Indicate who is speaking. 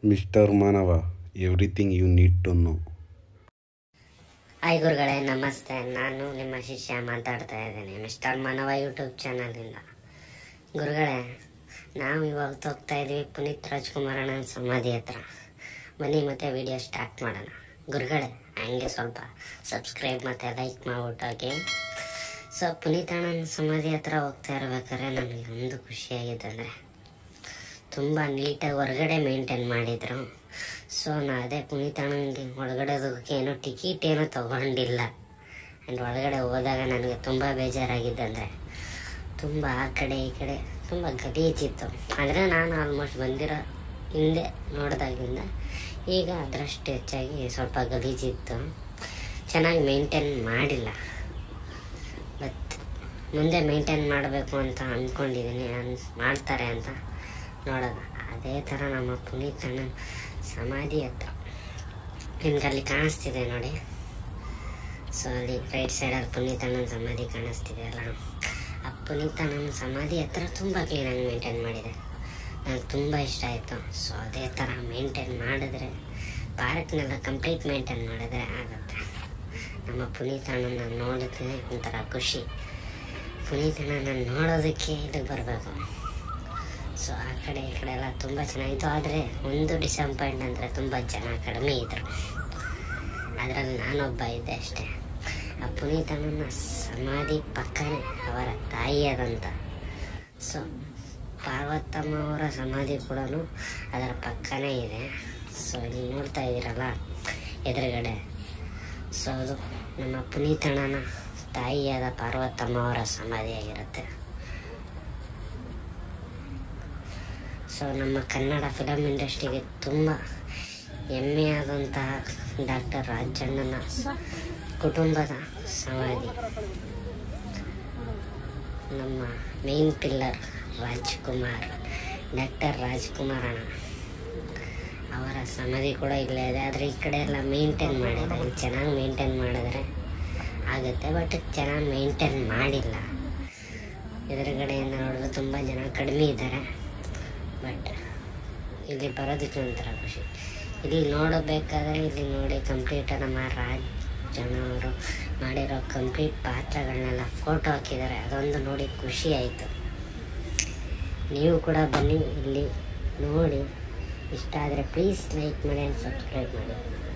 Speaker 1: mister Manava everything you need to know
Speaker 2: hi ಗುರುಗಳೇ ನಮಸ್ತೆ ನಾನು ನಿಮ್ಮ ಶಿಷ್ಯ ಮಾತಾಡ್ತಾ ಇದ್ದೀನಿ ಮಿಸ್ಟರ್ ಮಾನವ ಯೂಟ್ಯೂಬ್ ಚಾನಲಿಂದ ಗುರುಗಳೇ ನಾವು ಇವಾಗ ಹೋಗ್ತಾ ಇದ್ದೀವಿ ಪುನೀತ್ ರಾಜ್ಕುಮಾರ್ ಅಣ್ಣನ ಸಮಾಧಿ ಹತ್ರ ಬನ್ನಿ ಮತ್ತೆ ವಿಡಿಯೋ ಸ್ಟಾರ್ಟ್ ಮಾಡೋಣ ಗುರುಗಳೇ ಹಂಗೆ ಸ್ವಲ್ಪ ಸಬ್ಸ್ಕ್ರೈಬ್ ಮತ್ತು ಲೈಕ್ ಮಾಡ್ಬಿಟ್ಟು ಹೋಗಿ ಸೊ ಪುನೀತ್ ಅಣ್ಣನ ಸಮಾಧಿ ಹತ್ರ ಹೋಗ್ತಾ ಇರ್ಬೇಕಾದ್ರೆ ನನಗೆ ಒಂದು ಖುಷಿಯಾಗಿದ್ದಂದರೆ ತುಂಬ ನೀಟಾಗಿ ಹೊರಗಡೆ ಮೇಂಟೈನ್ ಮಾಡಿದರು ಸೊ ನಾ ಅದೇ ಪುನೀತ್ ಅಣ್ಣನಿಗೆ ಒಳಗಡೆ ಹೋಗೋಕ್ಕೆ ಏನೋ ಟಿಕೆಟ್ ಏನೂ ತೊಗೊಂಡಿಲ್ಲ ಆ್ಯಂಡ್ ಒಳಗಡೆ ಹೋದಾಗ ನನಗೆ ತುಂಬ ಬೇಜಾರಾಗಿದ್ದಂದರೆ ತುಂಬ ಆ ಕಡೆ ಈ ಕಡೆ ತುಂಬ ಗಲೀಜಿತ್ತು ಆದರೆ ನಾನು ಆಲ್ಮೋಸ್ಟ್ ಬಂದಿರೋ ಹಿಂದೆ ನೋಡಿದಾಗಿಂದ ಈಗ ಅದರಷ್ಟು ಹೆಚ್ಚಾಗಿ ಸ್ವಲ್ಪ ಗಲೀಜಿತ್ತು ಚೆನ್ನಾಗಿ ಮೇಂಟೈನ್ ಮಾಡಿಲ್ಲ ಬಟ್ ಮುಂದೆ ಮೇಂಟೈನ್ ಮಾಡಬೇಕು ಅಂತ ಅಂದ್ಕೊಂಡಿದ್ದೀನಿ ಅನ್ ಮಾಡ್ತಾರೆ ಅಂತ ನೋಡೋಣ ಅದೇ ಥರ ನಮ್ಮ ಪುನೀತ್ ಅಣ್ಣನ ಸಮಾಧಿ ಹತ್ರ ನಿಮ್ಗೆ ಅಲ್ಲಿ ಕಾಣಿಸ್ತಿದೆ ನೋಡಿ ಸೊ ಅಲ್ಲಿ ರೈಟ್ ಸೈಡಲ್ಲಿ ಪುನೀತ್ ಅಣ್ಣನ ಸಮಾಧಿ ಕಾಣಿಸ್ತಿದೆ ಅಲ್ಲ ಆ ಪುನೀತ್ ಅಣ್ಣನ ಸಮಾಧಿ ಹತ್ರ ತುಂಬ ಕ್ಲೀನಾಗಿ ಮೇಂಟೈನ್ ಮಾಡಿದೆ ನನಗೆ ತುಂಬ ಇಷ್ಟ ಆಯಿತು ಸೊ ಅದೇ ಥರ ಮೇಂಟೈನ್ ಮಾಡಿದ್ರೆ ಪಾರ್ಕ್ನೆಲ್ಲ ಕಂಪ್ಲೀಟ್ ಮೇಂಟೈನ್ ಮಾಡಿದ್ರೆ ಆಗುತ್ತೆ ನಮ್ಮ ಪುನೀತ್ ಅಣ್ಣನ ನೋಡಿದ್ರೆ ಒಂಥರ ಖುಷಿ ಪುನೀತ್ ಅಣ್ಣನ ನೋಡೋದಕ್ಕೆ ಇಲ್ಲಿಗೆ ಬರಬೇಕು ಸೊ ಆ ಕಡೆ ಈ ಕಡೆ ಎಲ್ಲ ತುಂಬ ಚೆನ್ನಾಗಿತ್ತು ಆದರೆ ಒಂದು ಡಿಸಪಾಯಿಂಟ್ ಅಂದರೆ ತುಂಬ ಜನ ಕಡಿಮೆ ಇದ್ದರು ಅದರಲ್ಲಿ ನಾನೊಬ್ಬ ಇದ್ದೆ ಅಷ್ಟೇ ಆ ಪುನೀತನನ್ನ ಸಮಾಧಿ ಪಕ್ಕನೇ ಅವರ ತಾಯಿಯಾದಂಥ ಸೊ ಪಾರ್ವತಮ್ಮ ಅವರ ಸಮಾಧಿ ಕೂಡ ಅದರ ಪಕ್ಕನೇ ಇದೆ ಸೊ ಇಲ್ಲಿ ನೋಡ್ತಾ ಇದ್ದೀರಲ್ಲ ಎದುರುಗಡೆ ಸೊ ಅದು ನಮ್ಮ ಪುನೀತಣ್ಣನ ತಾಯಿಯಾದ ಪಾರ್ವತಮ್ಮ ಅವರ ಸಮಾಧಿಯಾಗಿರುತ್ತೆ ಸೊ ನಮ್ಮ ಕನ್ನಡ ಫಿಲಮ್ ಇಂಡಸ್ಟ್ರಿಗೆ ತುಂಬ ಹೆಮ್ಮೆಯಾದಂತಹ ಡಾಕ್ಟರ್ ರಾಜಣ್ಣನ ಕುಟುಂಬದ ಸಮಾಧಿ ನಮ್ಮ main pillar Rajkumar doctor Rajkumar ಅಣ್ಣ ಅವರ ಸಮಾಧಿ ಕೂಡ ಇಲ್ಲೇ ಇದೆ ಆದರೆ ಈ ಕಡೆ ಎಲ್ಲ ಮೇಂಟೈನ್ ಮಾಡಿಲ್ಲ ಇಲ್ಲಿ ಚೆನ್ನಾಗಿ ಮೇಂಟೈನ್ ಮಾಡಿದ್ರೆ ಆಗುತ್ತೆ ಬಟ್ ಚೆನ್ನಾಗಿ ಮೇಂಟೈನ್ ಮಾಡಿಲ್ಲ ಎದುರುಗಡೆಯಿಂದ ನೋಡಿದ್ರೆ ತುಂಬ ಜನ ಕಡಿಮೆ ಇದ್ದಾರೆ ಬಟ್ ಇಲ್ಲಿ ಬರೋದಕ್ಕೆ ಒಂಥರ ಖುಷಿ ಇಲ್ಲಿ ನೋಡಬೇಕಾದ್ರೆ ಇಲ್ಲಿ ನೋಡಿ ಕಂಪ್ಲೀಟ್ ನಮ್ಮ ರಾಜ್ ಜನ ಅವರು ಮಾಡಿರೋ ಕಂಪ್ಲೀಟ್ ಪಾತ್ರಗಳನ್ನೆಲ್ಲ ಫೋಟೋ ಹಾಕಿದ್ದಾರೆ ಅದೊಂದು ನೋಡಿ ಖುಷಿ ಆಯಿತು ನೀವು ಕೂಡ ಬನ್ನಿ ಇಲ್ಲಿ ನೋಡಿ ಇಷ್ಟ ಆದರೆ ಪ್ಲೀಸ್ ಲೈಕ್ ಮಾಡಿ ಆ್ಯಂಡ್ ಸಬ್ಸ್ಕ್ರೈಬ್ ಮಾಡಿ